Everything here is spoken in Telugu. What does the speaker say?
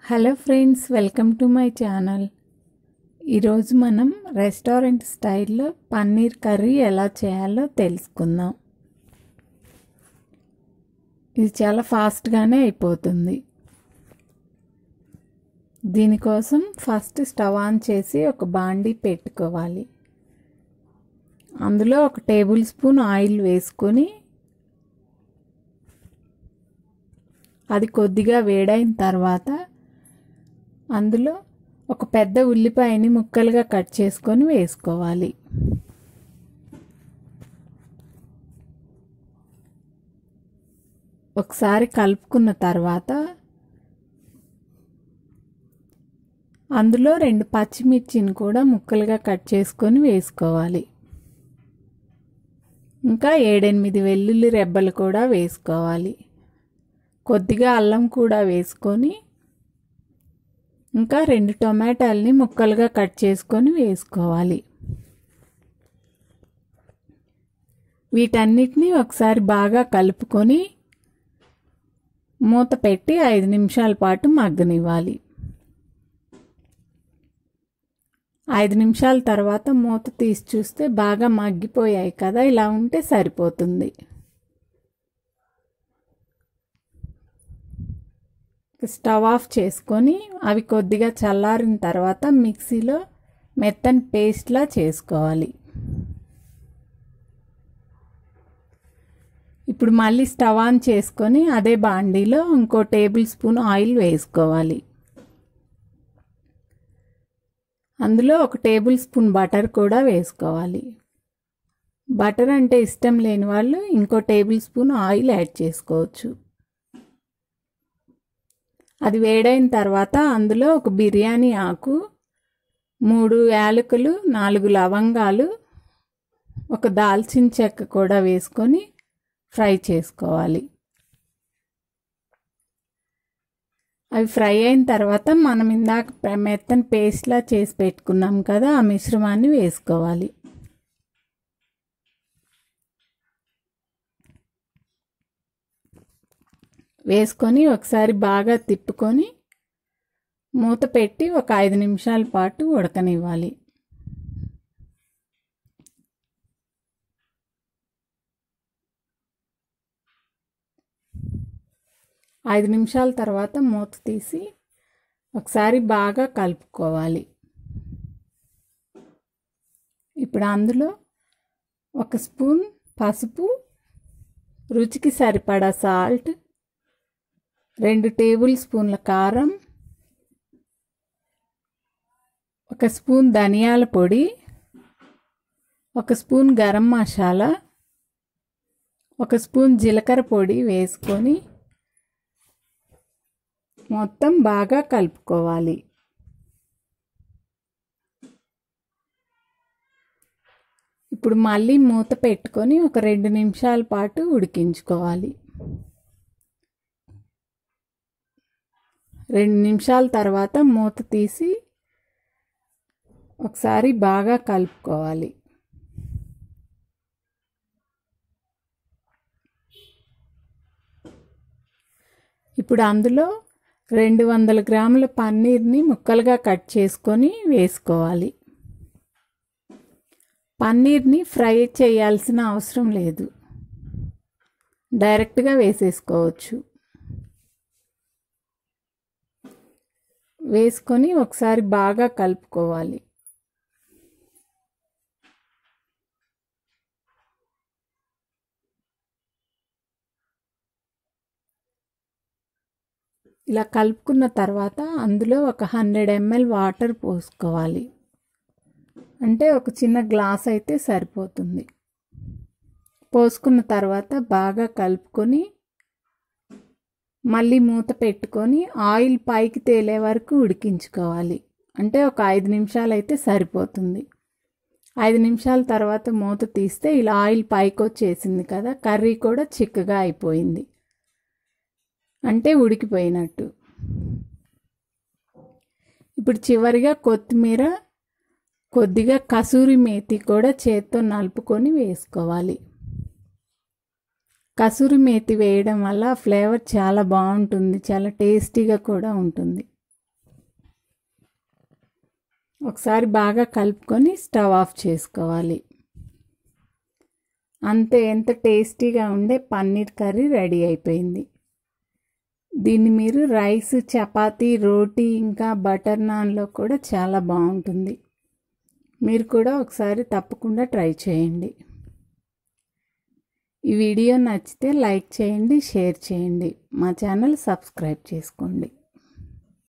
hello friends welcome to my channel ఈరోజు మనం రెస్టారెంట్ స్టైల్లో పన్నీర్ కర్రీ ఎలా చేయాలో తెలుసుకుందాం ఇది చాలా ఫాస్ట్గానే అయిపోతుంది దీనికోసం ఫస్ట్ స్టవ్ ఆన్ చేసి ఒక బాండీ పెట్టుకోవాలి అందులో ఒక టేబుల్ స్పూన్ ఆయిల్ వేసుకొని అది కొద్దిగా వేడైన తర్వాత అందులో ఒక పెద్ద ఉల్లిపాయని ముక్కలుగా కట్ చేసుకొని వేసుకోవాలి ఒకసారి కలుపుకున్న తర్వాత అందులో రెండు పచ్చిమిర్చిని కూడా ముక్కలుగా కట్ చేసుకొని వేసుకోవాలి ఇంకా ఏడెనిమిది వెల్లుల్లి రెబ్బలు కూడా వేసుకోవాలి కొద్దిగా అల్లం కూడా వేసుకొని ఇంకా రెండు టొమాటాలని ముక్కలుగా కట్ చేసుకొని వేసుకోవాలి వీటన్నిటిని ఒకసారి బాగా కలుపుకొని మూత పెట్టి ఐదు నిమిషాల పాటు మగ్గనివ్వాలి ఐదు నిమిషాల తర్వాత మూత తీసి చూస్తే బాగా మగ్గిపోయాయి కదా ఇలా ఉంటే సరిపోతుంది స్టవ్ ఆఫ్ చేసుకొని అవి కొద్దిగా చల్లారిన తర్వాత మిక్సీలో మెత్తని పేస్ట్లా చేసుకోవాలి ఇప్పుడు మళ్ళీ స్టవ్ ఆన్ చేసుకొని అదే బాండీలో ఇంకో టేబుల్ స్పూన్ ఆయిల్ వేసుకోవాలి అందులో ఒక టేబుల్ స్పూన్ బటర్ కూడా వేసుకోవాలి బటర్ అంటే ఇష్టం లేని వాళ్ళు ఇంకో టేబుల్ స్పూన్ ఆయిల్ యాడ్ చేసుకోవచ్చు అది వేడైన తర్వాత అందులో ఒక బిర్యానీ ఆకు మూడు యాలకులు నాలుగు లవంగాలు ఒక దాల్చిన చెక్క కూడా వేసుకొని ఫ్రై చేసుకోవాలి అవి ఫ్రై అయిన తర్వాత మనం ఇందాక మెత్తని పేస్ట్లా చేసి పెట్టుకున్నాం కదా ఆ మిశ్రమాన్ని వేసుకోవాలి వేసుకొని ఒకసారి బాగా తిప్పుకొని మూత పెట్టి ఒక ఐదు నిమిషాల పాటు ఉడకనివ్వాలి ఐదు నిమిషాల తర్వాత మూత తీసి ఒకసారి బాగా కలుపుకోవాలి ఇప్పుడు అందులో ఒక స్పూన్ పసుపు రుచికి సరిపడా సాల్ట్ రెండు టేబుల్ స్పూన్ల కారం ఒక స్పూన్ ధనియాల పొడి ఒక స్పూన్ గరం మసాలా ఒక స్పూన్ జీలకర్ర పొడి వేసుకొని మొత్తం బాగా కలుపుకోవాలి ఇప్పుడు మళ్ళీ మూత పెట్టుకొని ఒక రెండు నిమిషాల పాటు ఉడికించుకోవాలి రెండు నిమిషాల తర్వాత మూత తీసి ఒకసారి బాగా కలుపుకోవాలి ఇప్పుడు అందులో రెండు వందల గ్రాముల పన్నీర్ని ముక్కలుగా కట్ చేసుకొని వేసుకోవాలి పన్నీర్ని ఫ్రై చేయాల్సిన అవసరం లేదు డైరెక్ట్గా వేసేసుకోవచ్చు వేసుకొని ఒకసారి బాగా కలుపుకోవాలి ఇలా కలుపుకున్న తర్వాత అందులో ఒక హండ్రెడ్ ఎంఎల్ వాటర్ పోసుకోవాలి అంటే ఒక చిన్న గ్లాస్ అయితే సరిపోతుంది పోసుకున్న తర్వాత బాగా కలుపుకొని మళ్ళీ మూత పెట్టుకొని ఆయిల్ పైకి తేలే వరకు ఉడికించుకోవాలి అంటే ఒక ఐదు నిమిషాలు అయితే సరిపోతుంది ఐదు నిమిషాల తర్వాత మూత తీస్తే ఇలా ఆయిల్ పైకి వచ్చేసింది కదా కర్రీ కూడా చిక్కగా అయిపోయింది అంటే ఉడికిపోయినట్టు ఇప్పుడు చివరిగా కొత్తిమీర కొద్దిగా కసూరి మేతి కూడా చేత్తో నలుపుకొని వేసుకోవాలి కసూరి మేతి వేయడం వల్ల ఫ్లేవర్ చాలా బాగుంటుంది చాలా టేస్టీగా కూడా ఉంటుంది ఒకసారి బాగా కలుపుకొని స్టవ్ ఆఫ్ చేసుకోవాలి అంతే ఎంత టేస్టీగా ఉండే పన్నీర్ కర్రీ రెడీ అయిపోయింది దీన్ని మీరు రైస్ చపాతీ రోటీ ఇంకా బటర్ నాన్లో కూడా చాలా బాగుంటుంది మీరు కూడా ఒకసారి తప్పకుండా ట్రై చేయండి ఈ వీడియో నచ్చితే లైక్ చేయండి షేర్ చేయండి మా ఛానల్ సబ్స్క్రైబ్ చేసుకోండి